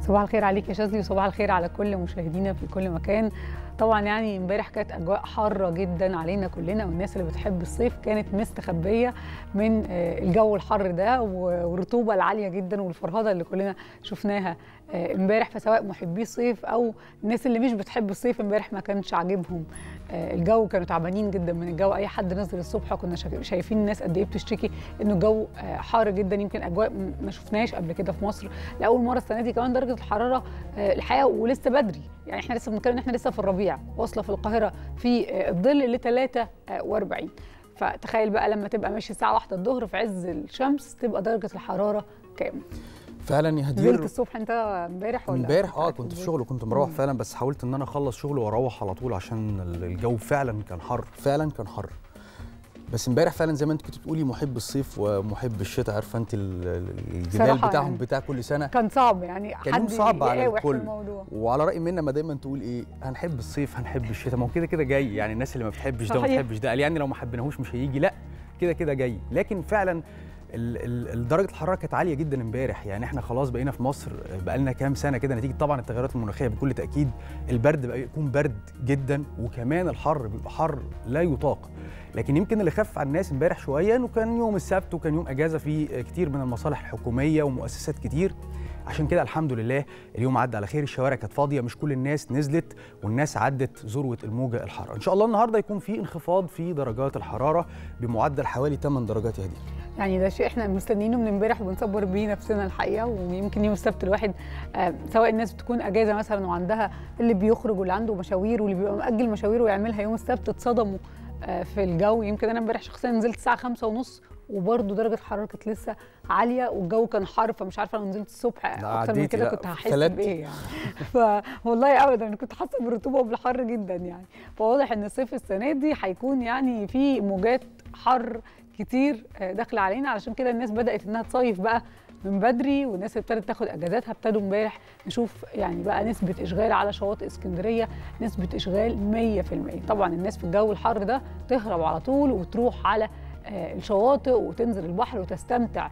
صباح الخير عليك يا شاذلي وصباح الخير على كل مشاهدينا في كل مكان طبعا يعني امبارح كانت اجواء حاره جدا علينا كلنا والناس اللي بتحب الصيف كانت مستخبيه من الجو الحر ده والرطوبه العاليه جدا والفرهده اللي كلنا شفناها امبارح فسواء محبي الصيف او الناس اللي مش بتحب الصيف امبارح ما كانش عاجبهم الجو كانوا تعبانين جدا من الجو اي حد نزل الصبح كنا شايفين الناس قد ايه بتشتكي انه الجو حار جدا يمكن اجواء ما شفناهاش قبل كده في مصر لاول مره السنه دي كمان درجه الحراره الحقيقه ولسه بدري يعني احنا لسه بنتكلم ان احنا لسه في الربيع واصله في القاهره في الظل ل 43 فتخيل بقى لما تبقى ماشي الساعه 1 الظهر في عز الشمس تبقى درجه الحراره كام فعلا يا هدير نزلت الصبح انت امبارح ولا امبارح اه كنت في شغل وكنت مروح فعلا بس حاولت ان انا اخلص شغل واروح على طول عشان الجو فعلا كان حر فعلا كان حر بس امبارح فعلا زي ما انت كنت بتقولي محب الصيف ومحب الشتاء عارفه انت الجدال بتاعهم يعني يعني بتاع كل سنه كان صعب يعني كان يوم صعب على الكل الموضوع. وعلى راي منا ما دايما تقول ايه هنحب الصيف هنحب الشتاء ما هو كده كده جاي يعني الناس اللي ما بتحبش ده وما بتحبش ده قال يعني لو ما حبيناهوش مش هيجي لا كده كده جاي لكن فعلا درجه الحراره كانت عاليه جدا امبارح يعني احنا خلاص بقينا في مصر بقى لنا كام سنه كده نتيجه طبعا التغيرات المناخيه بكل تاكيد البرد بقى يكون برد جدا وكمان الحر بيبقى حر لا يطاق لكن يمكن اللي خف على الناس امبارح شويه انه كان يوم السبت وكان يوم اجازه في كتير من المصالح الحكوميه ومؤسسات كتير عشان كده الحمد لله اليوم عدى على خير الشوارع كانت فاضيه مش كل الناس نزلت والناس عدت ذروه الموجه الحاره ان شاء الله النهارده يكون في انخفاض في درجات الحراره بمعدل حوالي 8 درجات يا هدير يعني ده شيء احنا مستنيينه من امبارح وبنصبر بيه نفسنا الحقيقه ويمكن يوم السبت الواحد آه سواء الناس بتكون اجازه مثلا وعندها اللي بيخرج واللي عنده مشاوير واللي بيبقى مأجل مشاوير ويعملها يوم السبت اتصدموا آه في الجو يمكن انا امبارح شخصيا نزلت الساعه خمسة ونص وبرده درجه الحراره كانت لسه عاليه والجو كان حر فمش عارفه لو نزلت الصبح اكتر من كده كنت هحس بايه يعني فوالله ابدا انا كنت حاسه بالرطوبه وبالحر جدا يعني فواضح ان الصيف السنه دي هيكون يعني في موجات حر كتير داخله علينا علشان كده الناس بدات انها تصيف بقى من بدري والناس اللي ابتدت تاخد اجازاتها ابتدوا امبارح نشوف يعني بقى نسبه اشغال على شواطئ اسكندريه نسبه اشغال 100% طبعا الناس في الجو الحر ده تهرب على طول وتروح على الشواطئ وتنزل البحر وتستمتع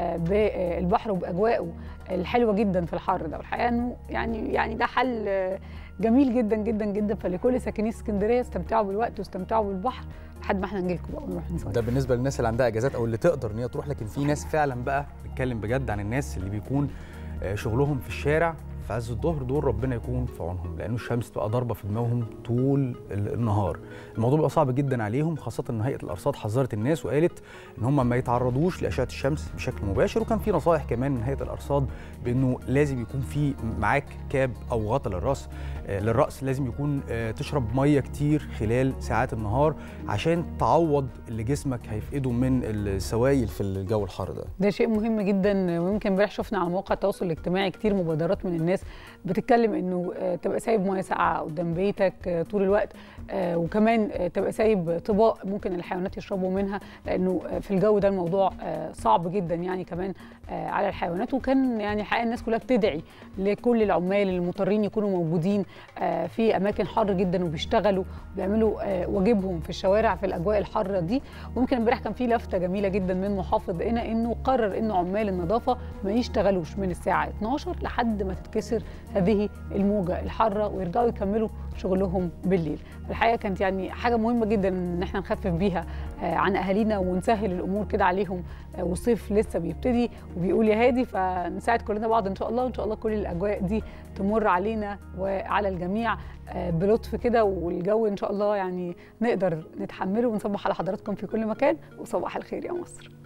بالبحر وباجواءه الحلوه جدا في الحر ده والحقيقه انه يعني يعني ده حل جميل جدا جدا جدا فلكل ساكني اسكندريه استمتعوا بالوقت واستمتعوا بالبحر لحد ما احنا نجي لكم بقى ونروح نصيف ده بالنسبه للناس اللي عندها اجازات او اللي تقدر ان هي تروح لكن في ناس فعلا بقى بتكلم بجد عن الناس اللي بيكون شغلهم في الشارع في عز الظهر دول ربنا يكون في عونهم لانه الشمس تبقى ضاربه في دماغهم طول النهار الموضوع بيبقى صعب جدا عليهم خاصه ان هيئه الارصاد حذرت الناس وقالت ان هم ما يتعرضوش لاشعه الشمس بشكل مباشر وكان في نصائح كمان من هيئه الارصاد بانه لازم يكون في معاك كاب او غطا للراس للراس لازم يكون تشرب ميه كتير خلال ساعات النهار عشان تعوض اللي جسمك هيفقده من السوائل في الجو الحار ده ده شيء مهم جدا ويمكن امبارح شفنا على مواقع التواصل الاجتماعي كتير مبادرات من الناس بتتكلم انه تبقى سايب ميه ساقعه قدام بيتك طول الوقت وكمان تبقى سايب طباق ممكن الحيوانات يشربوا منها لانه في الجو ده الموضوع صعب جدا يعني كمان على الحيوانات وكان يعني الحقيقه الناس كلها بتدعي لكل العمال المضطرين يكونوا موجودين في اماكن حر جدا وبيشتغلوا وبيعملوا واجبهم في الشوارع في الاجواء الحاره دي وممكن امبارح كان في لفته جميله جدا من محافظ هنا انه قرر انه عمال النظافه ما يشتغلوش من الساعه 12 لحد ما تتكسر هذه الموجه الحاره ويرجعوا يكملوا شغلهم بالليل الحقيقه كانت يعني حاجه مهمه جدا ان احنا نخفف بيها عن اهالينا ونسهل الامور كده عليهم والصيف لسه بيبتدي وبيقول يا هادي فنساعد كلنا بعض ان شاء الله وان شاء الله كل الاجواء دي تمر علينا وعلى الجميع بلطف كده والجو ان شاء الله يعني نقدر نتحمله ونصبح على حضراتكم في كل مكان وصباح الخير يا مصر